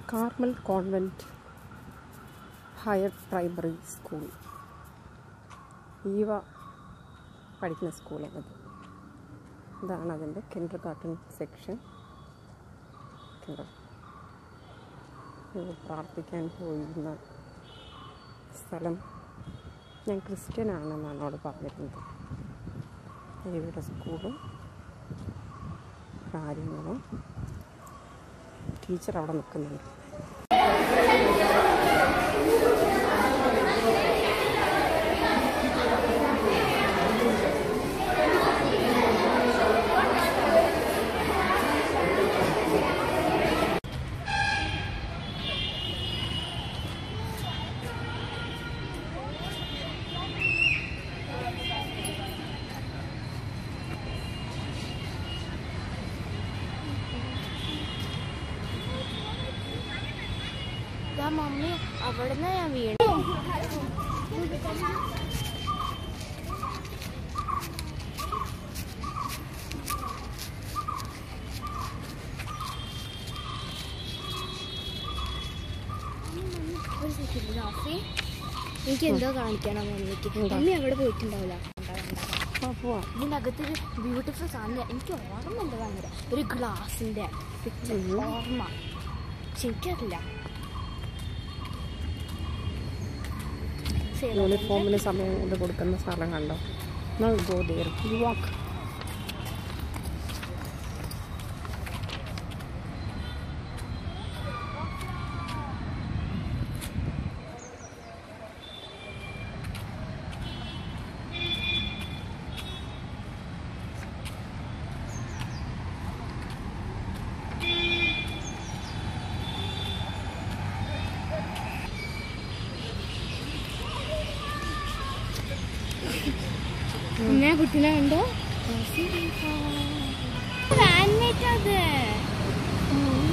Carmel convent higher primary school Eva പഠിക്കുന്ന സ്കൂളാണത് ഇതാണ് അതിൻ്റെ കിൻഡർ ഗാർട്ടൻ സെക്ഷൻ കണ്ടോ ഇത് പ്രാർത്ഥിക്കാൻ പോയിരുന്ന സ്ഥലം ഞാൻ ക്രിസ്ത്യനാണെന്നാണ് എന്നോട് പറഞ്ഞിരുന്നത് ഇവിടെ സ്കൂളും കാര്യങ്ങളും ടീച്ചർ അവിടെ നിൽക്കുന്നുണ്ട് ദാ മമ്മി അവിടുന്ന് ഞാൻ വീണു ഒരു സെക്കൻഡ് രാഫി എനിക്ക് എന്തോ കാണിക്കണം മമ്മിക്ക് മമ്മി അവിടെ പോയിട്ടുണ്ടാവില്ല ആ പോവാം ഇതിനകത്തൊരു ബ്യൂട്ടിഫുൾ സാധനം എനിക്ക് ഓർമ്മയുണ്ട് ഭയങ്കര ഒരു ഗ്ലാസിന്റെ പിക്ചർ ഓർമ്മ പക്ഷെ എനിക്കറിയില്ല ശരി, യൂണിഫോമിന് സമയം കൊണ്ട് കൊടുക്കുന്ന സ്ഥലം കണ്ടോ നമ്മൾ ഗോ ദേർ വാക്ക് പിന്നെ കുട്ടീനെ കണ്ടോ ഫാൻമേറ്റ് അത്